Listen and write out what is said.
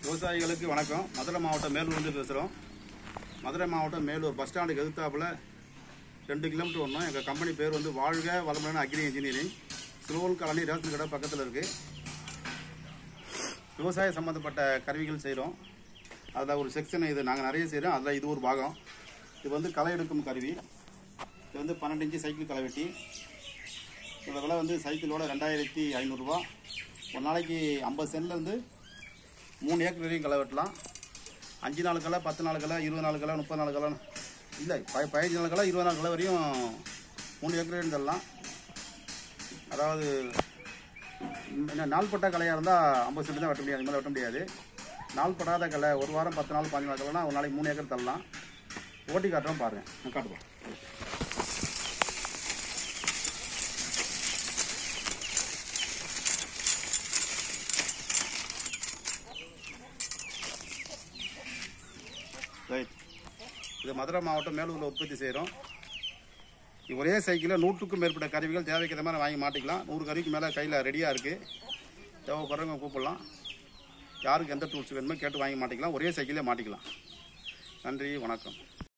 விவசாயிகளுக்கு வணக்கம் மதுரை மாவட்டம் மேலூர்லேருந்து பேசுகிறோம் மதுரை மாவட்டம் மேலூர் பஸ் ஸ்டாண்டுக்கு எதிர்த்தாப்புல ரெண்டு கிலோமீட்டர் வரணும் எங்கள் கம்பெனி பேர் வந்து வாழ்க வளமுடன் அக்ரி இன்ஜினியரிங் சிலுவல் காலனி ரேஷன் கடை பக்கத்தில் இருக்குது விவசாய சம்மந்தப்பட்ட கருவிகள் செய்கிறோம் அதில் ஒரு செக்ஷன் இது நாங்கள் நிறைய செய்கிறோம் அதில் இது ஒரு பாகம் இது வந்து களை எடுக்கும் கருவி இது வந்து பன்னெண்டு இன்ச்சு சைக்கிள் களை வெட்டி இதோட விலை வந்து சைக்கிளோட ரெண்டாயிரத்தி ஐநூறுரூவா ஒரு நாளைக்கு ஐம்பது சென்ட்லேருந்து மூணு ஏக்கர் வரையும் களை வெட்டலாம் அஞ்சு நாள் களை பத்து நாள் களை இருபது நாள் களை முப்பது நாள் களை இல்லை ப பதினஞ்சு நாள் களை இருபது நாள் களை வரையும் மூணு ஏக்கர் வரையும் தரலாம் அதாவது என்ன நாள்பட்ட கலையாக இருந்தால் ஐம்பது சென்ட் தான் வெட்ட முடியாது மேலே வெட்ட முடியாது நாள்படாத கலை ஒரு வாரம் பத்து நாள் பாஞ்சு நாள் கலைனா ஒரு நாளைக்கு மூணு ஏக்கர் தரலாம் ஓட்டி காட்டுறோம் பாருங்கள் நான் காட்டுவோம் ரைட் இது மதுரை மாவட்டம் மேலூரில் உற்பத்தி செய்கிறோம் ஒரே சைக்கிளில் நூற்றுக்கும் மேற்பட்ட கருவிகள் தேவைக்கிற மாதிரி வாங்கி மாட்டிக்கலாம் நூறு கருவிக்கு மேலே கையில் ரெடியாக இருக்குது தேவைப்படுறவங்க கூப்பிடலாம் யாருக்கு எந்த டூல்ஸ் வேணுமோ கேட்டு வாங்கி மாட்டிக்கலாம் ஒரே சைக்கிளே மாட்டிக்கலாம் நன்றி வணக்கம்